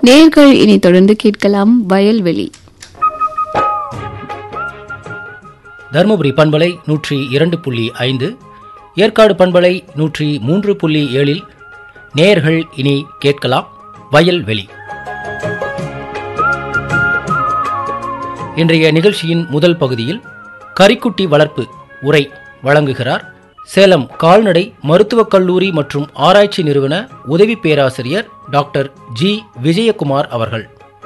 நேர்கள் இனி தொடர்ந்து கேட்கலாம் வயல்வெளி தருமபுரி பண்பலை நூற்றி இரண்டு புள்ளி ஐந்து ஏற்காடு பண்பலை நூற்றி மூன்று புள்ளி ஏழில் நேயர்கள் இனி கேட்கலாம் வயல்வெளி இன்றைய நிகழ்ச்சியின் முதல் பகுதியில் கரிக்குட்டி வளர்ப்பு உரை வழங்குகிறார் சேலம் கால்நடை மருத்துவக் கல்லூரி மற்றும் ஆராய்ச்சி நிறுவன உதவி பேராசிரியர் டாக்டர் ஜி விஜயகுமார் அவர்கள்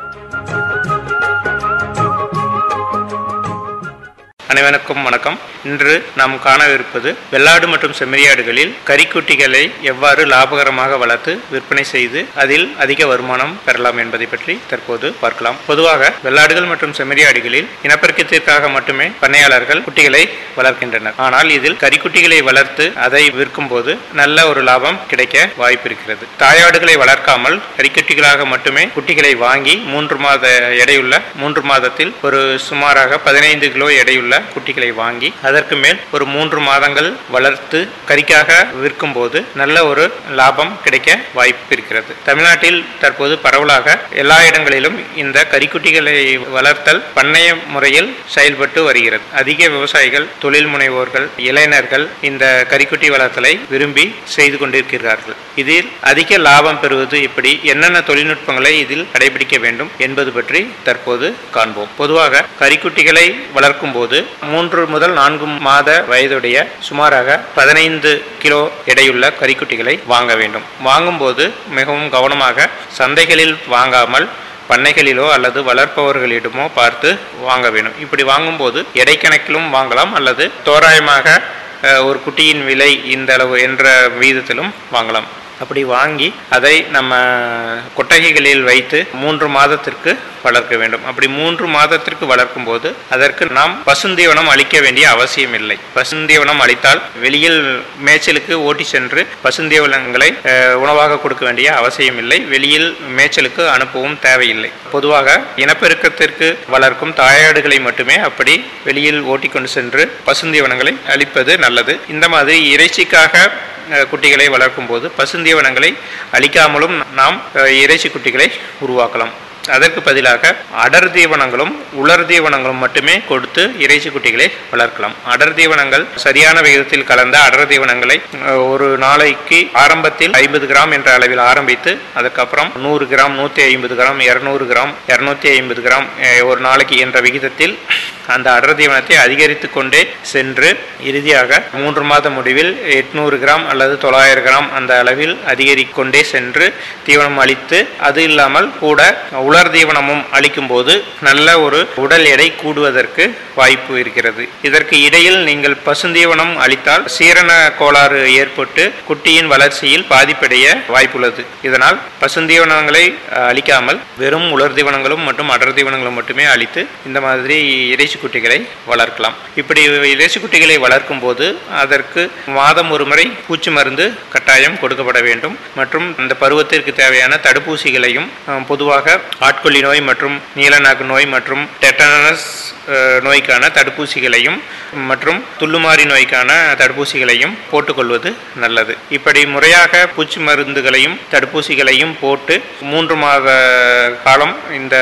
அனைவருக்கும் வணக்கம் இன்று நாம் காணவிருப்பது வெள்ளாடு மற்றும் செம்மறியாடுகளில் கறிக்குட்டிகளை எவ்வாறு லாபகரமாக வளர்த்து விற்பனை செய்து அதில் அதிக வருமானம் பெறலாம் என்பதை பற்றி தற்போது பார்க்கலாம் பொதுவாக வெள்ளாடுகள் மற்றும் செம்மறியாடுகளில் இனப்பெருக்கத்திற்காக மட்டுமே பண்ணையாளர்கள் குட்டிகளை வளர்க்கின்றனர் ஆனால் இதில் கறிக்குட்டிகளை வளர்த்து அதை விற்கும் போது நல்ல ஒரு லாபம் கிடைக்க வாய்ப்பு இருக்கிறது தாயாடுகளை வளர்க்காமல் கறிக்குட்டிகளாக மட்டுமே குட்டிகளை வாங்கி மூன்று மாத எடையுள்ள மூன்று மாதத்தில் ஒரு சுமாராக பதினைந்து கிலோ எடையுள்ள குட்டிகளை வாங்கி அதற்கு மேல் ஒரு மூன்று மாதங்கள் வளர்த்து கறிக்காக விற்கும் போது நல்ல ஒரு லாபம் கிடைக்க வாய்ப்பு இருக்கிறது தமிழ்நாட்டில் தற்போது பரவலாக எல்லா இடங்களிலும் இந்த கறிக்குட்டிகளை வளர்த்தல் பண்ணைய முறையில் செயல்பட்டு வருகிறது அதிக விவசாயிகள் தொழில் முனைவோர்கள் இளைஞர்கள் இந்த கறிக்குட்டி வளர்த்தலை விரும்பி செய்து கொண்டிருக்கிறார்கள் இதில் அதிக லாபம் பெறுவது எப்படி என்னென்ன தொழில்நுட்பங்களை இதில் கடைபிடிக்க வேண்டும் என்பது பற்றி தற்போது காண்போம் பொதுவாக கறிக்குட்டிகளை வளர்க்கும் போது மூன்று முதல் நான்கு மாத வயதுடைய சுமாராக பதினைந்து கிலோ எடையுள்ள கறிக்குட்டிகளை வாங்க வேண்டும் வாங்கும்போது மிகவும் கவனமாக சந்தைகளில் வாங்காமல் பண்ணைகளிலோ அல்லது வளர்ப்பவர்களிடமோ பார்த்து வாங்க வேண்டும் இப்படி வாங்கும்போது எடை கணக்கிலும் வாங்கலாம் அல்லது தோராயமாக அஹ், ஒரு குட்டியின் விலை இந்த அளவு என்ற விகிதத்திலும் வாங்கலாம் அப்படி வாங்கி அதை நம்ம கொட்டகைகளில் வைத்து மூன்று மாதத்திற்கு வளர்க்க வேண்டும் அப்படி மூன்று மாதத்திற்கு வளர்க்கும் போது அதற்கு நாம் பசுந்தீவனம் அளிக்க வேண்டிய அவசியம் இல்லை பசுந்தீவனம் அளித்தால் வெளியில் மேய்ச்சலுக்கு ஓட்டி சென்று பசுந்தீவனங்களை அஹ், உணவாக கொடுக்க வேண்டிய அவசியம் இல்லை வெளியில் மேய்ச்சலுக்கு அனுப்பவும் தேவையில்லை பொதுவாக இனப்பெருக்கத்திற்கு வளர்க்கும் தாயாடுகளை மட்டுமே அப்படி வெளியில் ஓட்டிக்கொண்டு சென்று பசுந்தீவனங்களை அளிப்பது நல்லது இந்த மாதிரி இறைச்சிக்காக அஹ், குட்டிகளை வளர்க்கும் போது பசுந்தீவனங்களை அளிக்காமலும் நாம் அஹ், இறைச்சி குட்டிகளை உருவாக்கலாம் அதற்கு பதிலாக அடர் தீவனங்களும் உலர் தீவனங்களும் மட்டுமே கொடுத்து இறைச்சி குட்டிகளை வளர்க்கலாம் அடர் தீவனங்கள் சரியான விகிதத்தில் கலந்த அடர் தீவனங்களை அஹ், ஒரு நாளைக்கு ஆரம்பத்தில் ஐம்பது கிராம் என்ற அளவில் ஆரம்பித்து அதுக்கப்புறம் நூறு கிராம் நூற்றி ஐம்பது கிராம் இரநூறு கிராம் இரநூத்தி ஐம்பது கிராம் அஹ், ஒரு நாளைக்கு என்ற விகிதத்தில் அந்த அடர் தீவனத்தை அதிகரித்து கொண்டே சென்று இறுதியாக மூன்று மாத முடிவில் எட்நூறு கிராம் அல்லது தொள்ளாயிரம் கிராம் அந்த அளவில் அதிகரித்து கொண்டே சென்று தீவனம் அளித்து அது இல்லாமல் கூட உலர் தீவனமும் அளிக்கும் போது நல்ல ஒரு உடல் எடை கூடுவதற்கு வாய்ப்பு இருக்கிறது இதற்கு இடையில் நீங்கள் பசுந்தீவனம் அளித்தால் சீரண கோளாறு ஏற்பட்டு குட்டியின் வளர்ச்சியில் பாதிப்படைய வாய்ப்புள்ளது இதனால் பசுந்தீவனங்களை அஹ், அளிக்காமல் வெறும் உலர் தீவனங்களும் மற்றும் அடர் தீவனங்களும் மட்டுமே அளித்து இந்த மாதிரி இறைச்சி குட்டிகளை வளர்க்கலாம் இப்படி இறைச்சி குட்டிகளை வளர்க்கும் போது அதற்கு மாதம் ஒரு முறை பூச்சி மருந்து கட்டாயம் கொடுக்கப்பட வேண்டும் மற்றும் அந்த பருவத்திற்கு தேவையான தடுப்பூசிகளையும் அஹ், பொதுவாக ஆட்கொல்லி நோய் மற்றும் நீலநாக்கு நோய் மற்றும் டெட்டனஸ் அஹ், நோய்க்கான தடுப்பூசிகளையும் மற்றும் துள்ளுமாறி நோய்க்கான தடுப்பூசிகளையும் போட்டுக்கொள்வது நல்லது இப்படி முறையாக பூச்சி மருந்துகளையும் தடுப்பூசிகளையும் போட்டு மூன்று மாத காலம் இந்த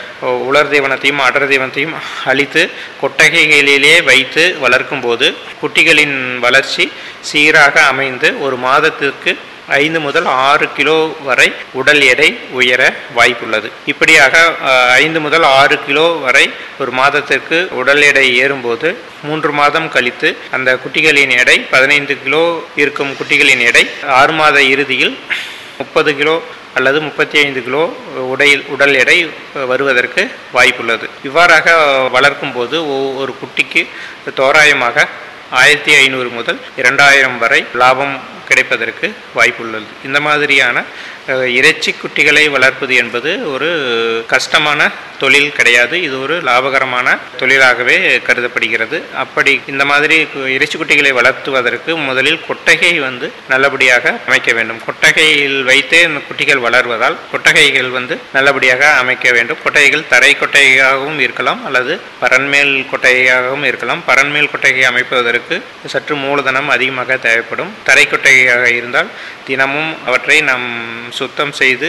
உலர் தீவனத்தையும் அடர் தீவனத்தையும் அளித்து கொட்டகைகளிலே வைத்து வளர்க்கும் போது குட்டிகளின் வளர்ச்சி சீராக அமைந்து ஒரு மாதத்திற்கு ஐந்து முதல் ஆறு கிலோ வரை உடல் எடை உயர வாய்ப்புள்ளது இப்படியாக அஹ், ஐந்து முதல் ஆறு கிலோ வரை ஒரு மாதத்திற்கு உடல் எடை ஏறும்போது மூன்று மாதம் கழித்து அந்த குட்டிகளின் எடை பதினைந்து கிலோ இருக்கும் குட்டிகளின் எடை ஆறு மாத இறுதியில் முப்பது கிலோ அல்லது முப்பத்தி ஐந்து கிலோ உடையில் உடல் எடை வருவதற்கு வாய்ப்புள்ளது இவ்வாறாக வளர்க்கும் போது ஒ- ஒரு குட்டிக்கு தோராயமாக ஆயிரத்தி ஐநூறு முதல் இரண்டாயிரம் வரை லாபம் கிடைப்பதற்கு வாய்ப்புள்ளது இந்த மாதிரியான அஹ், இறைச்சி குட்டிகளை வளர்ப்பது என்பது ஒரு கஷ்டமான தொழில் கிடையாது இது ஒரு லாபகரமான தொழிலாகவே கருதப்படுகிறது அப்படி இந்த மாதிரி கு- இறைச்சி குட்டிகளை வளர்த்துவதற்கு முதலில் கொட்டகை வந்து நல்லபடியாக அமைக்க வேண்டும் கொட்டகையில் வைத்தே இந்த குட்டிகள் வளர்வதால் கொட்டகைகள் வந்து நல்லபடியாக அமைக்க வேண்டும் கொட்டகைகள் தரை கொட்டகையாகவும் இருக்கலாம் அல்லது பரன்மேல் கொட்டகையாகவும் இருக்கலாம் பரன்மேல் கொட்டகை அமைப்பதற்கு சற்று மூலதனம் அதிகமாக தேவைப்படும் தரை கொட்டகையாக இருந்தால் தினமும் அவற்றை நாம் சுத்தம் செய்து